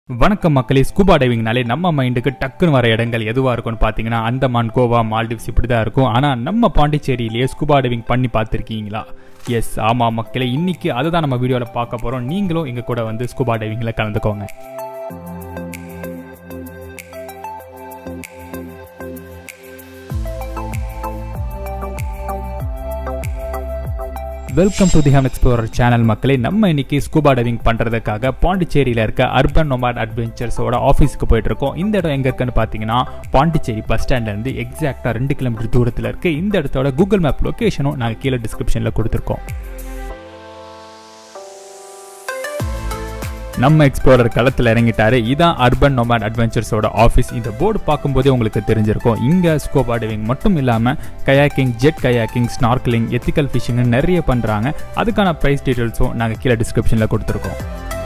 வணக்கம் மக்களே ஸ்கூபா டைவிங்னாலே நம்ம மைண்டுக்கு டக்குன்னு வர இடங்கள் எதுவாக இருக்கும்னு பார்த்தீங்கன்னா அந்தமான் கோவா மால்டிவ்ஸ் இப்படி தான் இருக்கும் ஆனால் நம்ம பாண்டிச்சேரியிலேயே ஸ்கூபா டைவிங் பண்ணி பார்த்துருக்கீங்களா எஸ் ஆமாம் மக்களே இன்னைக்கு அதை தான் நம்ம வீடியோவில் பார்க்க போகிறோம் நீங்களும் எங்கள் கூட வந்து ஸ்கூபா டைவிங்கில் கலந்துக்கோங்க welcome to the hum explorer channel மக்களே நம்ம இன்னைக்கு ஸ்கூபா டைவிங் பண்ணுறதுக்காக பாண்டிச்சேரியில் இருக்க அர்பன் நொமாட் அட்வென்ச்சர்ஸோட ஆஃபீஸ்க்கு போயிட்டு இருக்கோம் இந்த இடம் எங்கே இருக்குன்னு பார்த்தீங்கன்னா பாண்டிச்சேரி பஸ் ஸ்டாண்ட்லேருந்து எக்ஸாக்டாக ரெண்டு கிலோமீட்டர் தூரத்தில் இருக்குது இந்த இடத்தோட கூகுள் மேப் லொக்கேஷனும் நாங்கள் கீழே டிஸ்கிரிப்ஷனில் கொடுத்துருக்கோம் நம்ம எக்ஸ்ப்ளோரர் களத்தில் இறங்கிட்டாரு இதான் அர்பன் நொமாட் அட்வென்ச்சர்ஸோட ஆஃபீஸ் இந்த போர்டு பார்க்கும்போதே உங்களுக்கு தெரிஞ்சிருக்கும் இங்கே ஸ்கோபா டைவிங் மட்டும் இல்லாமல் kayaking jet kayaking snorkelling ethical ஃபிஷிங்னு நிறைய பண்ணுறாங்க அதுக்கான ப்ரைஸ் டீட்டெயில்ஸும் நாங்கள் கீழே டிஸ்கிரிப்ஷனில் கொடுத்துருக்கோம்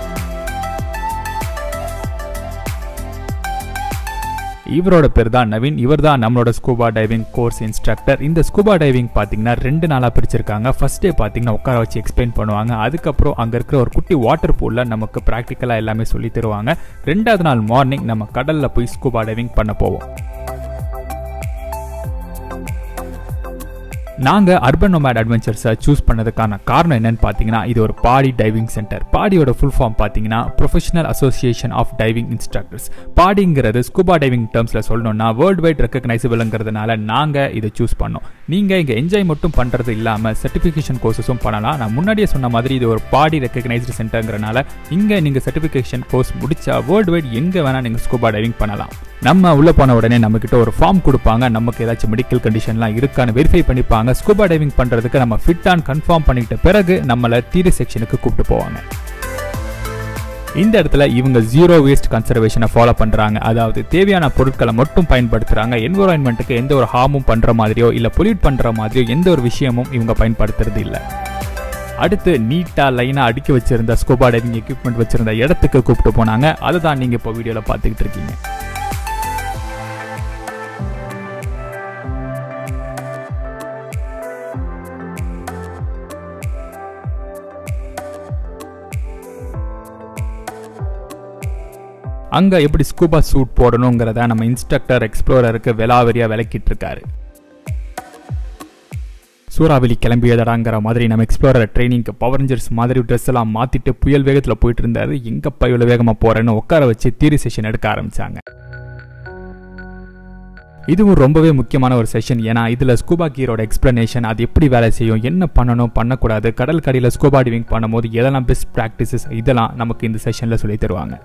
இவரோட பேர் தான் நவீன் இவர் தான் நம்மளோட ஸ்கூபா டைவிங் கோர்ஸ் இன்ஸ்ட்ரக்டர் இந்த ஸ்கூபா டைவிங் பார்த்தீங்கன்னா ரெண்டு நாளாக பிரிச்சிருக்காங்க ஃபர்ஸ்ட் டே பார்த்தீங்கன்னா உட்கார வச்சு எக்ஸ்பிளைன் பண்ணுவாங்க அதுக்கப்புறம் அங்கே இருக்கிற ஒரு குட்டி வாட்டர் பூலில் நமக்கு ப்ராக்டிக்கலாக எல்லாமே சொல்லி தருவாங்க ரெண்டாவது நாள் மார்னிங் நம்ம கடலில் போய் ஸ்கூபா டைவிங் பண்ண போவோம் நாங்கள் அர்பன் நொமேட் அட்வென்ச்சர்ஸை சூஸ் பண்ணதுக்கான காரணம் என்னன்னு பார்த்தீங்கன்னா இது ஒரு பாடி டைவிங் சென்டர் பாடியோட ஃபுல் ஃபார்ம் பார்த்தீங்கன்னா professional association of diving instructors பாடிங்கிறது ஸ்கூபா டைவிங் டேர்ம்ஸில் சொல்லணும்னா வேர்ல்டு வைட் ரெக்கக்னைசபிள்ங்கிறதுனால நாங்கள் இதை சூஸ் பண்ணோம் நீங்கள் இங்கே என்ஜாய் மட்டும் பண்ணுறது இல்லாமல் சர்டிஃபிகேஷன் கோர்சஸும் பண்ணலாம் நான் முன்னாடியே சொன்ன மாதிரி இது ஒரு பாடி ரெக்கக்னைஸ்டு சென்டருங்கிறனால இங்கே நீங்கள் சர்டிஃபிகேஷன் கோர்ஸ் முடிச்சா வேர்ல்டு வைட் எங்கே வேணால் நீங்கள் ஸ்கூபா டைவிங் பண்ணலாம் நம்ம உள்ளே போன உடனே நம்மக்கிட்ட ஒரு ஃபார்ம் கொடுப்பாங்க நமக்கு ஏதாச்சும் மெடிக்கல் கண்டிஷன்லாம் இருக்கான்னு வெரிஃபை பண்ணிப்பாங்க ஸ்கூபா டைவிங் பண்ணுறதுக்கு நம்ம ஃபிட் ஆன் கன்ஃபார்ம் பண்ணிட்ட பிறகு நம்மளை தீரி செக்ஷனுக்கு கூப்பிட்டு போவாங்க இந்த இடத்துல இவங்க ஜீரோ வேஸ்ட் கன்சர்வேஷனை ஃபாலோ பண்ணுறாங்க அதாவது தேவையான பொருட்களை மட்டும் பயன்படுத்துகிறாங்க என்வரான்மெண்ட்டுக்கு எந்த ஒரு ஹார்மும் பண்ணுற மாதிரியோ இல்லை பொல்யூட் பண்ணுற மாதிரியோ எந்த ஒரு விஷயமும் இவங்க பயன்படுத்துறது இல்லை அடுத்து நீட்டாக லைனாக அடுக்கி வச்சிருந்த ஸ்கூபா டைவிங் எக்யூப்மெண்ட் வச்சிருந்த இடத்துக்கு கூப்பிட்டு போனாங்க அதை தான் நீங்கள் இப்போ வீடியோவில் பார்த்துக்கிட்டு இருக்கீங்க அங்கே எப்படி ஸ்கூபா சூட் போடணுங்கிறத நம்ம இன்ஸ்ட்ரக்டர் எக்ஸ்ப்ளோரருக்கு விலாவரியாக விளக்கிட்டு இருக்காரு சூறாவளி கிளம்பியதடாங்கிற மாதிரி நம்ம எக்ஸ்ப்ளோரர் ட்ரைனிங்க்கு பவரஞ்சர்ஸ் மாதிரி ட்ரெஸ் எல்லாம் மாற்றிட்டு புயல் வேகத்தில் போயிட்டு இருந்தாரு எங்கப்பா இவ்வளோ வேகமாக போகிறேன்னு உட்கார வச்சு தீரி செஷன் எடுக்க ஆரம்பித்தாங்க இதுவும் ரொம்பவே முக்கியமான ஒரு செஷன் ஏன்னா இதில் ஸ்கூபா கீரோட எக்ஸ்பிளனேஷன் அது எப்படி வேலை செய்யும் என்ன பண்ணணும் பண்ணக்கூடாது கடல் கடியில் ஸ்கூபா டிவிங் பண்ணும்போது எதெல்லாம் பெஸ்ட் ப்ராக்டிசஸ் இதெல்லாம் நமக்கு இந்த செஷனில் சொல்லி தருவாங்க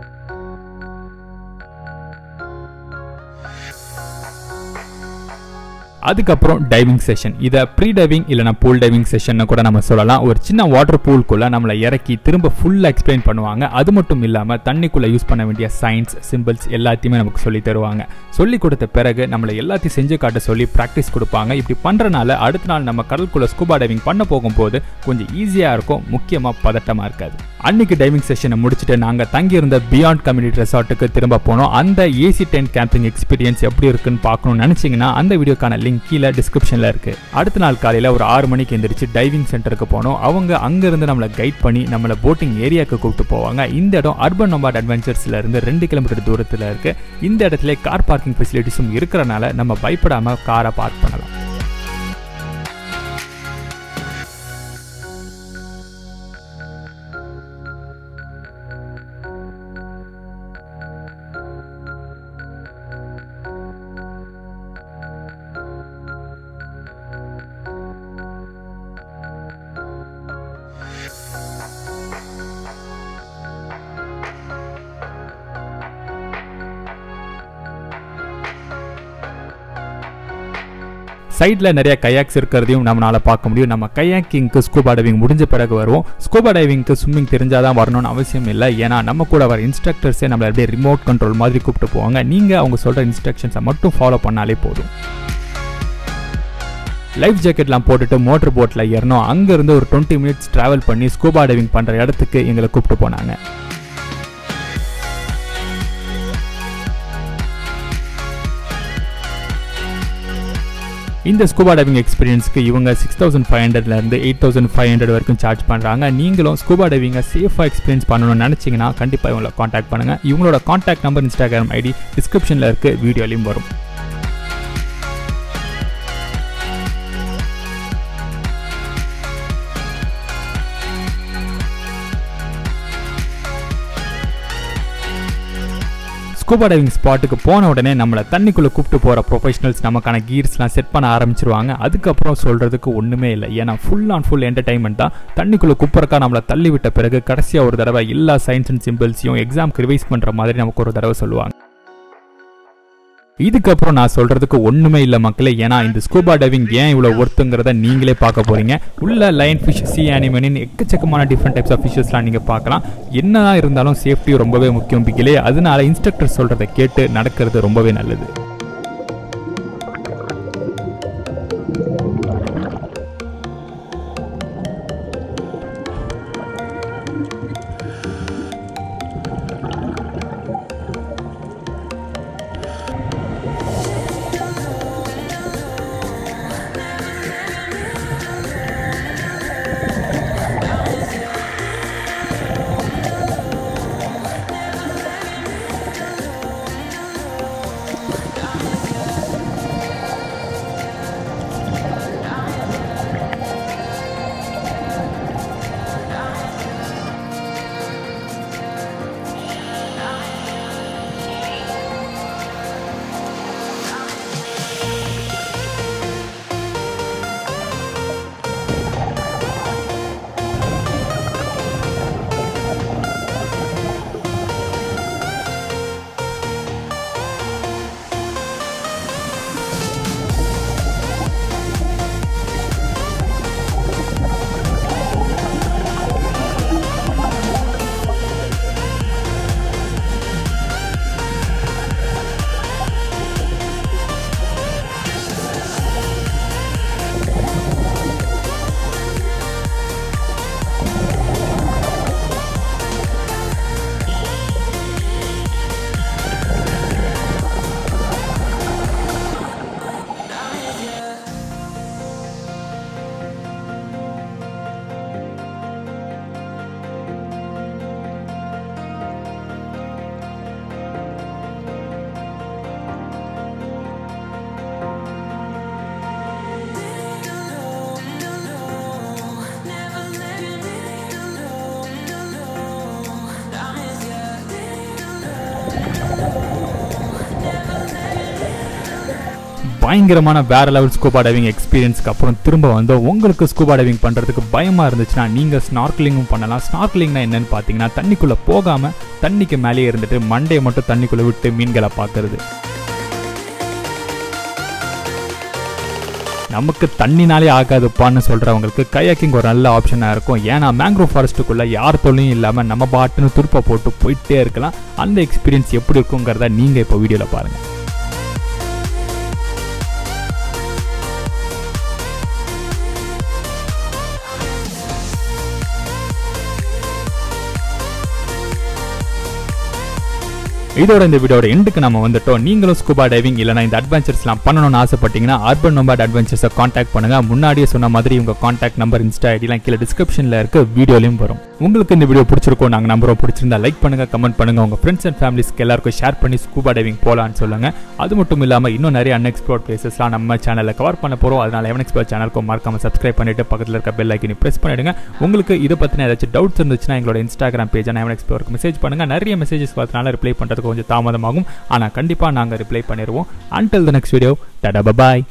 அதுக்கப்புறம் டைவிங் செஷன் இதை ப்ரீ டைவிங் இல்லைனா பூல் டைவிங் செஷன் கூட நம்ம சொல்லலாம் ஒரு சின்ன வாட்டர் பூல்குள்ளே நம்மளை இறக்கி திரும்ப ஃபுல்லாக எக்ஸ்பிளைன் பண்ணுவாங்க அது மட்டும் இல்லாமல் தண்ணிக்குள்ளே யூஸ் பண்ண வேண்டிய சயின்ஸ் சிம்பிள்ஸ் எல்லாத்தையுமே நமக்கு சொல்லி தருவாங்க சொல்லி கொடுத்த பிறகு நம்மளை எல்லாத்தையும் செஞ்சு காட்ட சொல்லி ப்ராக்டிஸ் கொடுப்பாங்க இப்படி பண்ணுறனால அடுத்த நாள் நம்ம கடலுக்குள்ளே ஸ்கூபா டைவிங் பண்ண போகும்போது கொஞ்சம் ஈஸியாக இருக்கும் முக்கியமாக பதட்டமாக இருக்காது அன்னைக்கு டைவிங் செஷனை முடிச்சுட்டு நாங்கள் தங்கியிருந்த பியாண்ட் கம்யூனிட்டி ரெசார்ட்டுக்கு திரும்ப போனோம் அந்த ஏசி டென்ட் கேம்பிங் எக்ஸ்பீரியன்ஸ் எப்படி இருக்குன்னு பார்க்கணும்னு நினச்சிங்கன்னா அந்த வீடியோக்கான லிங்க் கீழே டிஸ்கிரிப்ஷனில் இருக்குது அடுத்த நாள் காலையில் ஒரு ஆறு மணிக்கு எந்திரிச்சு டைவிங் சென்டருக்கு போனோம் அவங்க அங்கேருந்து நம்மளை கைட் பண்ணி நம்மளை போட்டிங் ஏரியாவுக்கு கூப்பிட்டு போவாங்க இந்த இடம் அர்பன் நொமாட் அட்வென்ச்சர்ஸில் இருந்து ரெண்டு கிலோமீட்டர் தூரத்தில் இருக்குது இந்த இடத்துல கார் பார்க்கிங் ஃபெசிலிட்டிஸும் இருக்கிறனால நம்ம பயப்படாமல் காரை பார்க் பண்ணலாம் சைடில் நிறைய கையாக்ஸ் இருக்கிறதையும் நம்மளால் பார்க்க முடியும் நம்ம கையாக்கிங்க்கு ஸ்கூபா டைவிங் முடிஞ்ச பிறகு வருவோம் ஸ்கூபா டைவிங்க்கு ஸ்விம்மிங் தெரிஞ்சால் தான் வரணும்னு அவசியம் இல்லை ஏன்னா நம்ம கூட வர இன்ஸ்ட்ரக்டர்ஸே நம்மளை அப்படியே ரிமோட் கண்ட்ரோல் மாதிரி கூப்பிட்டு போவாங்க நீங்கள் அவங்க சொல்கிற இன்ஸ்ட்ரக்ஷன்ஸை மட்டும் ஃபாலோ பண்ணாலே போதும் லைஃப் ஜாக்கெட்லாம் போட்டுட்டு மோட்டர் போட்டில் ஏறணும் அங்கேருந்து ஒரு டுவெண்ட்டி மினிட்ஸ் ட்ராவல் பண்ணி ஸ்கூபா டைவிங் பண்ணுற இடத்துக்கு எங்களை கூப்பிட்டு போனாங்க இந்த ஸ்கூபா டைவிங் எக்ஸ்பீரியன்ஸ்க்கு இவங்க சிக்ஸ் தௌசண்ட் ஃபைவ் ஹண்ட்ரட்லேருந்து எயிட் தௌசண்ட் ஃபைவ் ஹண்ட்ரட் வரைக்கும் சார்ஜ் பண்ணுறாங்க நீங்களும் ஸ்கூபா டைவிங்கை சேஃபாக எக்ஸ்பீரியன்ஸ் பண்ணணும்னு நினச்சிங்கன்னா கண்டிப்பாக இவங்களை காண்டாக்ட் பண்ணுங்கள் இவங்களோட காண்டாக்ட் நம்பர் இன்ஸ்டாகிராம் ஐடி டிஸ்கிரிப்ஷனில் இருக்குது வீடியோலையும் வரும் ஸ்கூபா டைவிங் ஸ்பாட்டுக்கு போன உடனே நம்மளை தண்ணிக்குள்ளே கூப்பிட்டு போகிற ப்ரொஃபஷனல்ஸ் நமக்கான கீர்ஸ்லாம் செட் பண்ண ஆரம்பிச்சிருவாங்க அதுக்கப்புறம் சொல்கிறதுக்கு ஒன்றுமே இல்லை ஏன்னா ஃபுல் ஆன் ஃபுல் என்டர்டைன்மெண்ட் தான் தண்ணிக்குள்ளே குப்பறக்கா நம்மளை தள்ளி விட்ட பிறகு கடைசியாக ஒரு தடவை எல்லா சயின்ஸ் அண்ட் சிம்பிள்ஸையும் எக்ஸாம்க்கு ரிவைஸ் பண்ணுற மாதிரி நமக்கு ஒரு தடவை சொல்லுவாங்க இதுக்கப்புறம் நான் சொல்றதுக்கு ஒண்ணுமே இல்லை மக்களே ஏன்னா இந்த ஸ்கூபா டைவிங் ஏன் இவ்வளவு ஒர்த்துங்கிறத நீங்களே பார்க்க போறீங்க உள்ள லைன் ஃபிஷ் சி அனிமனின் எக்கச்சக்கமான டிஃப்ரெண்ட் டைப்ஸ் ஆஃப் ஃபிஷஸ்லாம் நீங்க பார்க்கலாம் என்னதான் இருந்தாலும் சேஃப்டி ரொம்பவே முக்கியம் பிகிலே அதனால இன்ஸ்ட்ரக்டர் சொல்றதை கேட்டு நடக்கிறது ரொம்பவே நல்லது பயங்கரமான வேற லெவல் ஸ்கூபா டைவிங் எக்ஸ்பீரியன்ஸ்க்கு அப்புறம் திரும்ப வந்து உங்களுக்கு ஸ்கூபா டைவிங் பண்ணுறதுக்கு பயமாக இருந்துச்சுன்னா நீங்கள் ஸ்னார்க்லிங்கும் பண்ணலாம் ஸ்னார்க்லிங்னா என்னன்னு பார்த்தீங்கன்னா தண்ணிக்குள்ளே போகாமல் தண்ணிக்கு மேலேயே இருந்துட்டு மண்டையை மட்டும் தண்ணிக்குள்ளே விட்டு மீன்களை பார்க்கறது நமக்கு தண்ணினாலே ஆகாதுப்பான்னு சொல்கிறவங்களுக்கு கயாக்கிங் ஒரு நல்ல ஆப்ஷனாக இருக்கும் ஏன்னா மேங்க்ரோவ் ஃபாரஸ்ட்டுக்குள்ளே யார் தொல்லையும் இல்லாமல் நம்ம பாட்டுன்னு துருப்பை போட்டு போயிட்டே இருக்கலாம் அந்த எக்ஸ்பீரியன்ஸ் எப்படி இருக்குங்கிறத நீங்கள் இப்போ வீடியோவில் பாருங்கள் இதோட இந்த வீடியோட எண்டுக்கு நம்ம வந்துட்டோம் நீங்களும் ஸ்கூபா டைவிங் இல்லைனா இந்த அட்வென்ச்சர்ஸ்லாம் பண்ணணும்னு ஆசைப்பட்டீங்கன்னா அர்பன் நோபாட் அட்வென்ச்சர்ஸை காண்டாக்ட் பண்ணுங்க முன்னாடியே சொன்ன மாதிரி உங்க காண்டாக்ட் நம்பர் இன்ஸ்டா ஐடிலாம் கீழே டிஸ்கிரிப்ஷனில் இருக்க வீடியோலையும் வரும் உங்களுக்கு இந்த வீடியோ பிடிச்சிருக்கோம் நாங்கள் நம்புறோம் பிடிச்சிருந்தா லைக் பண்ணுங்க கமெண்ட் பண்ணுங்க உங்க ஃப்ரெண்ட்ஸ் அண்ட் ஃபேமிலிஸ்க்கு எல்லாருக்கும் ஷேர் பண்ணி ஸ்கூபா டைவிங் போகலான்னு சொல்லுங்க அது மட்டும் இல்லாமல் இன்னும் நிறைய அன்எக்ஸ்ப்ளோர்ட் பிளேசஸ்லாம் நம்ம சேனலில் கவர் பண்ண போகிறோம் அதனால எவன் எக்ஸ்ப்ளோர் சேனலுக்கும் மறக்காம சப்ஸ்கிரைப் பண்ணிட்டு பக்கத்தில் இருக்க பெல் ஐக்கனை ப்ரெஸ் பண்ணிடுங்க உங்களுக்கு இதை பற்றின ஏதாச்சும் டவுட்ஸ் இருந்துச்சுன்னா எங்களோட இன்ஸ்டாகிராம் பேஜை எவன் எக்ஸ்ப்ளோருக்கு மெசேஜ் பண்ணுங்க நிறைய மெசேஜஸ் பார்த்தனால ரிப்ளை பண்ணுறதுக்கு கொஞ்சம் தாமதமாகும் ஆனால் கண்டிப்பாக நாங்கள் ரிப்ளை பண்ணிடுவோம் until the next video tata bye bye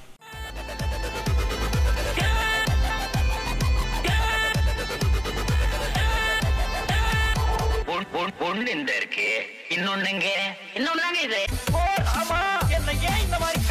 ஒன்னு இந்த இருக்கு இன்னொன்னுங்க இன்னொன்னு இது ஆமா என்ன ஏன் இந்த மாதிரி